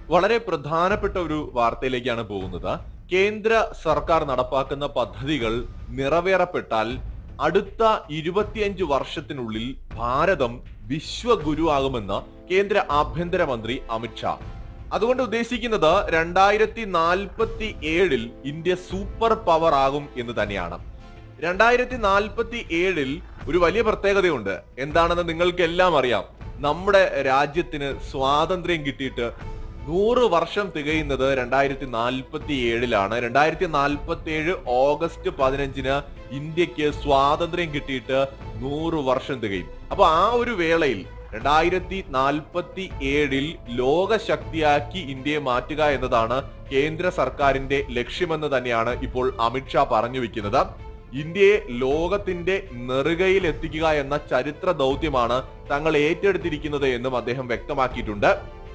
വളരെ പ്രധാനപ്പെട്ട ഒരു വാർത്തയിലേക്കാണ് പോകുന്നത് കേന്ദ്ര സർക്കാർ നടപ്പാക്കുന്ന പദ്ധതികൾ നിറവേറപ്പെട്ടാൽ അടുത്ത ഇരുപത്തിയഞ്ച് വർഷത്തിനുള്ളിൽ ഭാരതം വിശ്വഗുരു ആകുമെന്ന് കേന്ദ്ര ആഭ്യന്തരമന്ത്രി അമിത്ഷാ അതുകൊണ്ട് ഉദ്ദേശിക്കുന്നത് രണ്ടായിരത്തി നാൽപ്പത്തി ഏഴിൽ ഇന്ത്യ സൂപ്പർ പവർ ആകും എന്ന് തന്നെയാണ് രണ്ടായിരത്തി നാൽപ്പത്തി ഏഴിൽ ഒരു വലിയ പ്രത്യേകതയുണ്ട് എന്താണെന്ന് നിങ്ങൾക്ക് എല്ലാം അറിയാം നമ്മുടെ രാജ്യത്തിന് സ്വാതന്ത്ര്യം കിട്ടിയിട്ട് നൂറ് വർഷം തികയുന്നത് രണ്ടായിരത്തി നാൽപ്പത്തി ഏഴിലാണ് രണ്ടായിരത്തി നാൽപ്പത്തി ഏഴ് ഓഗസ്റ്റ് പതിനഞ്ചിന് ഇന്ത്യക്ക് സ്വാതന്ത്ര്യം കിട്ടിയിട്ട് നൂറ് വർഷം തികയും അപ്പൊ ആ ഒരു വേളയിൽ രണ്ടായിരത്തി നാൽപ്പത്തി ഏഴിൽ ലോകശക്തിയാക്കി ഇന്ത്യയെ മാറ്റുക എന്നതാണ് കേന്ദ്ര സർക്കാരിന്റെ ലക്ഷ്യമെന്ന് തന്നെയാണ് ഇപ്പോൾ അമിത്ഷാ പറഞ്ഞു വെക്കുന്നത് ഇന്ത്യയെ ലോകത്തിന്റെ നെറുകയിൽ എത്തിക്കുക എന്ന ചരിത്ര ദൗത്യമാണ് തങ്ങൾ ഏറ്റെടുത്തിരിക്കുന്നത് എന്നും അദ്ദേഹം വ്യക്തമാക്കിയിട്ടുണ്ട്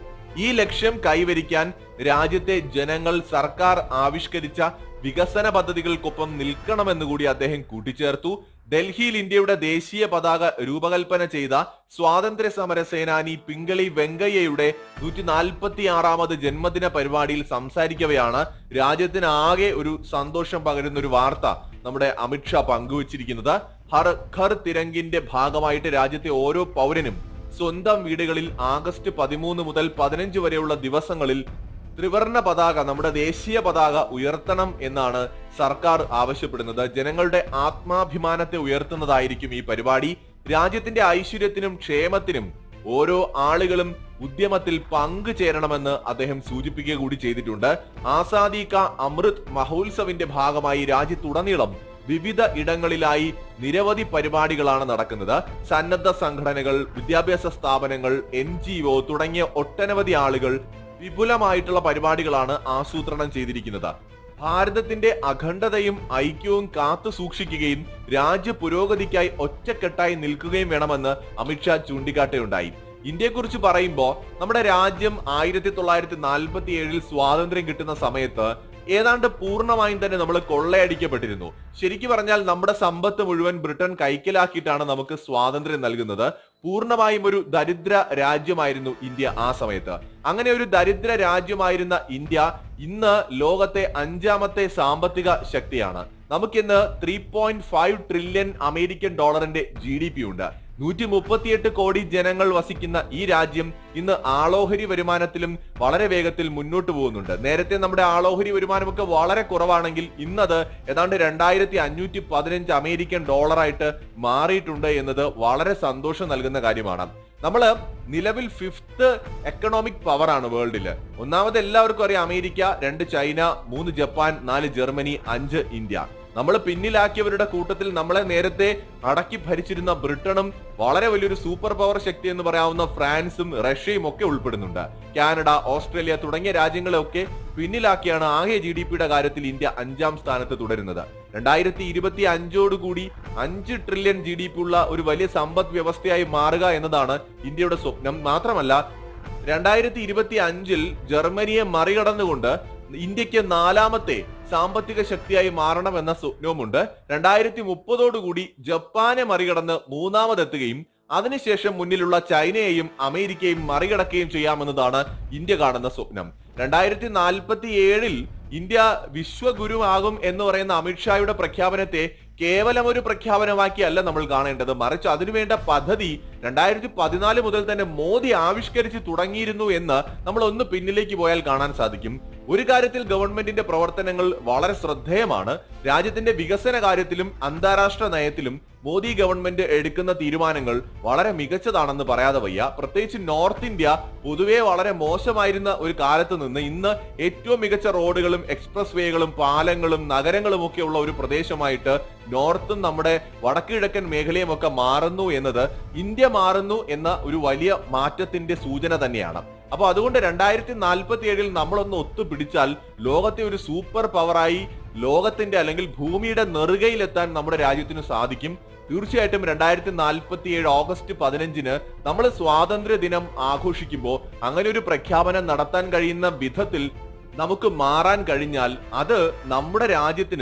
ഈ ലക്ഷ്യം കൈവരിക്കാൻ രാജ്യത്തെ ജനങ്ങൾ സർക്കാർ ആവിഷ്കരിച്ച വികസന പദ്ധതികൾക്കൊപ്പം നിൽക്കണമെന്ന് കൂടി അദ്ദേഹം കൂട്ടിച്ചേർത്തു ഡൽഹിയിൽ ഇന്ത്യയുടെ ദേശീയ പതാക രൂപകൽപ്പന ചെയ്ത സ്വാതന്ത്ര്യ സമര സേനാനി പിങ്കളി വെങ്കയ്യയുടെ നൂറ്റി നാൽപ്പത്തി ആറാമത് ജന്മദിന പരിപാടിയിൽ സംസാരിക്കവെയാണ് രാജ്യത്തിന് ആകെ ഒരു സന്തോഷം പകരുന്ന ഒരു വാർത്ത നമ്മുടെ അമിത്ഷാ പങ്കുവച്ചിരിക്കുന്നത് ഹർ ഘർ തിരങ്കിന്റെ ഭാഗമായിട്ട് രാജ്യത്തെ ഓരോ പൗരനും സ്വന്തം വീടുകളിൽ ആഗസ്റ്റ് പതിമൂന്ന് മുതൽ പതിനഞ്ച് വരെയുള്ള ദിവസങ്ങളിൽ ത്രിവർണ പതാക നമ്മുടെ ദേശീയ പതാക ഉയർത്തണം എന്നാണ് സർക്കാർ ആവശ്യപ്പെടുന്നത് ജനങ്ങളുടെ ആത്മാഭിമാനത്തെ ഉയർത്തുന്നതായിരിക്കും ഈ പരിപാടി രാജ്യത്തിന്റെ ഐശ്വര്യത്തിനും ക്ഷേമത്തിനും ഓരോ ആളുകളും ഉദ്യമത്തിൽ പങ്കുചേരണമെന്ന് അദ്ദേഹം സൂചിപ്പിക്കുക കൂടി ചെയ്തിട്ടുണ്ട് ആസാദി കാ അമൃത് മഹോത്സവിന്റെ ഭാഗമായി രാജ്യത്തുടനീളം വിവിധ ഇടങ്ങളിലായി നിരവധി പരിപാടികളാണ് നടക്കുന്നത് സന്നദ്ധ സംഘടനകൾ വിദ്യാഭ്യാസ സ്ഥാപനങ്ങൾ എൻ ജി ഒ തുടങ്ങിയ ഒട്ടനവധി ആളുകൾ വിപുലമായിട്ടുള്ള പരിപാടികളാണ് ആസൂത്രണം ചെയ്തിരിക്കുന്നത് ഭാരതത്തിന്റെ അഖണ്ഡതയും ഐക്യവും കാത്തു സൂക്ഷിക്കുകയും രാജ്യ പുരോഗതിക്കായി ഒറ്റക്കെട്ടായി നിൽക്കുകയും വേണമെന്ന് അമിത്ഷാ ചൂണ്ടിക്കാട്ടുകയുണ്ടായി ഇന്ത്യയെക്കുറിച്ച് പറയുമ്പോൾ നമ്മുടെ രാജ്യം ആയിരത്തി തൊള്ളായിരത്തി നാൽപ്പത്തി ഏഴിൽ സ്വാതന്ത്ര്യം കിട്ടുന്ന സമയത്ത് ഏതാണ്ട് പൂർണ്ണമായും തന്നെ നമ്മൾ കൊള്ളയടിക്കപ്പെട്ടിരുന്നു ശരിക്കു പറഞ്ഞാൽ നമ്മുടെ സമ്പത്ത് മുഴുവൻ ബ്രിട്ടൻ കൈക്കലാക്കിയിട്ടാണ് നമുക്ക് സ്വാതന്ത്ര്യം നൽകുന്നത് പൂർണ്ണമായും ഒരു ദരിദ്ര രാജ്യമായിരുന്നു ഇന്ത്യ ആ സമയത്ത് അങ്ങനെ ഒരു ദരിദ്ര രാജ്യമായിരുന്ന ഇന്ത്യ ഇന്ന് ലോകത്തെ അഞ്ചാമത്തെ സാമ്പത്തിക ശക്തിയാണ് നമുക്കിന്ന് three point five trillion American ഡോളറിന്റെ ജി ഡി പി ഉണ്ട് നൂറ്റി മുപ്പത്തിയെട്ട് കോടി ജനങ്ങൾ വസിക്കുന്ന ഈ രാജ്യം ഇന്ന് ആളോഹരി വരുമാനത്തിലും വളരെ വേഗത്തിൽ മുന്നോട്ട് പോകുന്നുണ്ട് നേരത്തെ നമ്മുടെ ആളോഹരി വരുമാനമൊക്കെ വളരെ കുറവാണെങ്കിൽ ഇന്നത് ഏതാണ്ട് രണ്ടായിരത്തി അഞ്ഞൂറ്റി പതിനഞ്ച് അമേരിക്കൻ ഡോളറായിട്ട് മാറിയിട്ടുണ്ട് എന്നത് വളരെ സന്തോഷം നൽകുന്ന കാര്യമാണ് നമ്മള് നിലവിൽ ഫിഫ്ത്ത് എക്കണോമിക് പവർ ആണ് വേൾഡില് ഒന്നാമത് എല്ലാവർക്കും അറിയാം അമേരിക്ക രണ്ട് ചൈന മൂന്ന് ജപ്പാൻ നാല് ജർമ്മനി അഞ്ച് ഇന്ത്യ നമ്മൾ പിന്നിലാക്കിയവരുടെ കൂട്ടത്തിൽ നമ്മളെ നേരത്തെ അടക്കി ഭരിച്ചിരുന്ന ബ്രിട്ടനും വളരെ വലിയൊരു സൂപ്പർ പവർ ശക്തി എന്ന് പറയാവുന്ന ഫ്രാൻസും റഷ്യയും ഒക്കെ ഉൾപ്പെടുന്നുണ്ട് കാനഡ ഓസ്ട്രേലിയ തുടങ്ങിയ രാജ്യങ്ങളെയൊക്കെ പിന്നിലാക്കിയാണ് ആകെ ജി ഡി പിയുടെ കാര്യത്തിൽ ഇന്ത്യ അഞ്ചാം സ്ഥാനത്ത് തുടരുന്നത് രണ്ടായിരത്തി ഇരുപത്തി അഞ്ചോടുകൂടി അഞ്ച് ട്രില്യൺ ജി ഡി പി ഉള്ള ഒരു വലിയ സമ്പദ് വ്യവസ്ഥയായി മാറുക എന്നതാണ് ഇന്ത്യയുടെ സ്വപ്നം മാത്രമല്ല രണ്ടായിരത്തി ഇരുപത്തി അഞ്ചിൽ ജർമ്മനിയെ മറികടന്നുകൊണ്ട് ഇന്ത്യക്ക് നാലാമത്തെ സാമ്പത്തിക ശക്തിയായി മാറണമെന്ന സ്വപ്നവുമുണ്ട് രണ്ടായിരത്തി മുപ്പതോടുകൂടി ജപ്പാനെ മറികടന്ന് മൂന്നാമതെത്തുകയും അതിനുശേഷം മുന്നിലുള്ള ചൈനയെയും അമേരിക്കയും മറികടക്കുകയും ചെയ്യാമെന്നതാണ് ഇന്ത്യ കാണുന്ന സ്വപ്നം രണ്ടായിരത്തി നാൽപ്പത്തി ഏഴിൽ ഇന്ത്യ വിശ്വഗുരുവാകും എന്ന് പറയുന്ന അമിത്ഷായുടെ പ്രഖ്യാപനത്തെ കേവലം ഒരു പ്രഖ്യാപനമാക്കിയല്ല നമ്മൾ കാണേണ്ടത് മറിച്ച് അതിനുവേണ്ട പദ്ധതി രണ്ടായിരത്തി പതിനാല് മുതൽ തന്നെ മോദി ആവിഷ്കരിച്ച് തുടങ്ങിയിരുന്നു എന്ന് നമ്മൾ ഒന്ന് പിന്നിലേക്ക് പോയാൽ കാണാൻ സാധിക്കും ഒരു കാര്യത്തിൽ ഗവൺമെന്റിന്റെ പ്രവർത്തനങ്ങൾ വളരെ ശ്രദ്ധേയമാണ് രാജ്യത്തിന്റെ വികസന കാര്യത്തിലും അന്താരാഷ്ട്ര നയത്തിലും മോദി ഗവൺമെന്റ് എടുക്കുന്ന തീരുമാനങ്ങൾ വളരെ മികച്ചതാണെന്ന് പറയാതെ വയ്യ പ്രത്യേകിച്ച് നോർത്ത് ഇന്ത്യ പൊതുവെ വളരെ മോശമായിരുന്ന ഒരു കാലത്ത് നിന്ന് ഇന്ന് ഏറ്റവും മികച്ച റോഡുകളും എക്സ്പ്രസ് വേകളും പാലങ്ങളും നഗരങ്ങളും ഒക്കെ ഉള്ള ഒരു പ്രദേശമായിട്ട് നോർത്തും നമ്മുടെ വടക്ക് കിഴക്കൻ മേഖലയും ഒക്കെ മാറുന്നു എന്നത് ഇന്ത്യ മാറുന്നു എന്ന ഒരു വലിയ മാറ്റത്തിന്റെ സൂചന തന്നെയാണ് അപ്പൊ അതുകൊണ്ട് രണ്ടായിരത്തി നാൽപ്പത്തി ഏഴിൽ നമ്മളൊന്ന് ഒത്തുപിടിച്ചാൽ ലോകത്തെ ഒരു സൂപ്പർ പവറായി ലോകത്തിന്റെ അല്ലെങ്കിൽ ഭൂമിയുടെ നെറുകയിലെത്താൻ നമ്മുടെ രാജ്യത്തിന് സാധിക്കും തീർച്ചയായിട്ടും രണ്ടായിരത്തി നാൽപ്പത്തി ഏഴ് ഓഗസ്റ്റ് പതിനഞ്ചിന് നമ്മൾ സ്വാതന്ത്ര്യ ദിനം ആഘോഷിക്കുമ്പോൾ അങ്ങനെ ഒരു പ്രഖ്യാപനം നടത്താൻ കഴിയുന്ന വിധത്തിൽ നമുക്ക് മാറാൻ കഴിഞ്ഞാൽ അത് നമ്മുടെ രാജ്യത്തിന്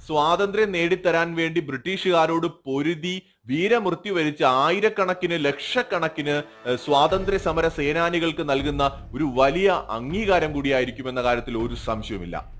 സ്വാതന്ത്ര്യം നേടിത്തരാൻ വേണ്ടി ബ്രിട്ടീഷുകാരോട് പൊരുതി വീരമൃത്യു വരിച്ച ആയിരക്കണക്കിന് ലക്ഷക്കണക്കിന് ഏഹ്, സ്വാതന്ത്ര്യ സമര സേനാനികൾക്ക് നൽകുന്ന ഒരു വലിയ അംഗീകാരം കൂടിയായിരിക്കുമെന്ന കാര്യത്തിൽ ഒരു സംശയവുമില്ല